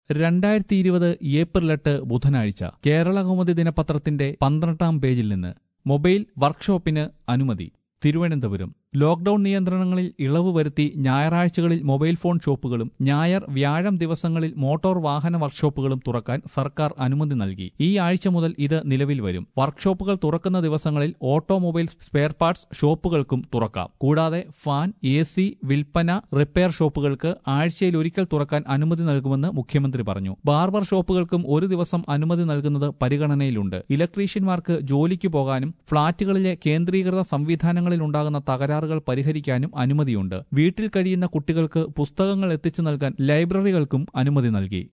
രണ്ടായിരത്തി ഇരുപത് ഏപ്രിൽ എട്ട് ബുധനാഴ്ച കേരള കൗമുദി ദിനപത്രത്തിന്റെ പന്ത്രണ്ടാം പേജിൽ നിന്ന് മൊബൈൽ വർക്ക്ഷോപ്പിന് അനുമതി തിരുവനന്തപുരം ലോക്ഡൌൺ നിയന്ത്രണങ്ങളിൽ ഇളവ് വരുത്തി ഞായറാഴ്ചകളിൽ മൊബൈൽ ഫോൺ ഷോപ്പുകളും ഞായർ വ്യാഴം ദിവസങ്ങളിൽ മോട്ടോർ വാഹന വർക്ക്ഷോപ്പുകളും തുറക്കാൻ സർക്കാർ അനുമതി നൽകി ഈ ആഴ്ച മുതൽ ഇത് നിലവിൽ വരും വർക്ക്ഷോപ്പുകൾ തുറക്കുന്ന ദിവസങ്ങളിൽ ഓട്ടോമൊബൈൽ സ്പെയർ പാർട്സ് ഷോപ്പുകൾക്കും തുറക്കാം കൂടാതെ ഫാൻ എ സി വിൽപ്പന റിപ്പയർ ഷോപ്പുകൾക്ക് ആഴ്ചയിൽ ഒരിക്കൽ തുറക്കാൻ അനുമതി നൽകുമെന്ന് മുഖ്യമന്ത്രി പറഞ്ഞു ബാർബർ ഷോപ്പുകൾക്കും ഒരു ദിവസം അനുമതി നൽകുന്നത് പരിഗണനയിലുണ്ട് ഇലക്ട്രീഷ്യന്മാർക്ക് ജോലിക്ക് പോകാനും ഫ്ളാറ്റുകളിലെ കേന്ദ്രീകൃത സംവിധാനങ്ങളിൽ ഉണ്ടാകുന്ന തകരാറുകൾ പരിഹരിക്കാനും അനുമതിയുണ്ട് വീട്ടിൽ കഴിയുന്ന കുട്ടികൾക്ക് പുസ്തകങ്ങൾ എത്തിച്ചു നൽകാൻ ലൈബ്രറികൾക്കും അനുമതി നൽകി